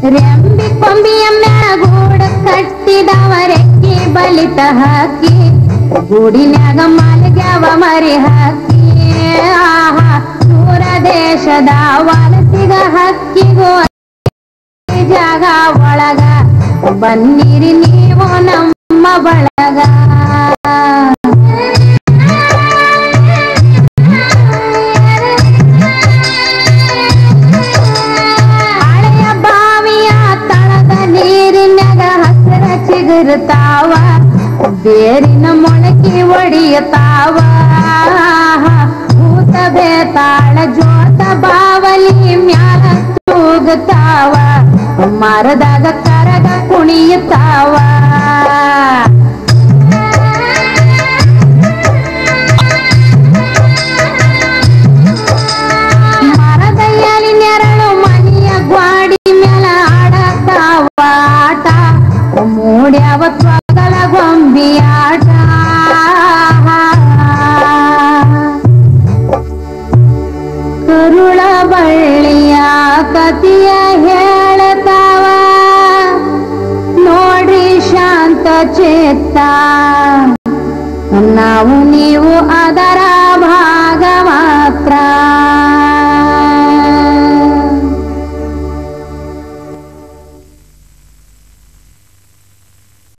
ರೆಂಬಿ ಕೊಂಬಿಯ ಮ್ಯಾಗೂಡ ಕಟ್ಟಿದವ ರೆಕ್ಕಿ ಬಲಿತ ಹಾಕಿ ಗೂಡಿನ್ಯಾಗ ಮಲಗ್ಯಾವ ಮರಿ ಹಾಕಿ ಆಹಾ ದೂರ ದೇಶದ ವಲಸಿಗ ಹಕ್ಕಿಗೋ ಜಾಗ ಒಳಗ ಬನ್ನಿರಿ ನೀವು ನಮ್ಮ ಬಳಗ ಹಳೆಯ ಬಾವಿಯ ತಳದ ನೀರಿನಾಗ ಹಸಿರ ಚಿಗುರುತ್ತಾವ ಬೇರಿನ ಮೊಳಕೆ ಒಡೆಯುತ್ತಾವ ಭೂತ ಬೇತಾಳ ಜೋತ ಬಾವಲಿ ಮ್ಯಾಲ ತೂಗುತ್ತಾವ ಮರದಾಗ ಕರಗ ಕುಣಿಯುತ್ತಾವ ಮರದ ಎಲಿ ನೆರಳು ಮನೆಯ ಗ್ವಾಡಿ ಮ್ಯಾಲ ಆಡತಾವ ಆಟ ಮೂಡ್ಯಾವ ತ್ವಗಳ ಗೊಂಬಿ ಆಟ ಕರುಳ ಬಳ್ಳಿಯ ಕತಿಯ ಹೇಳತಾವ ನೋಡ್ರಿ ಶಾಂತ ಚೇತ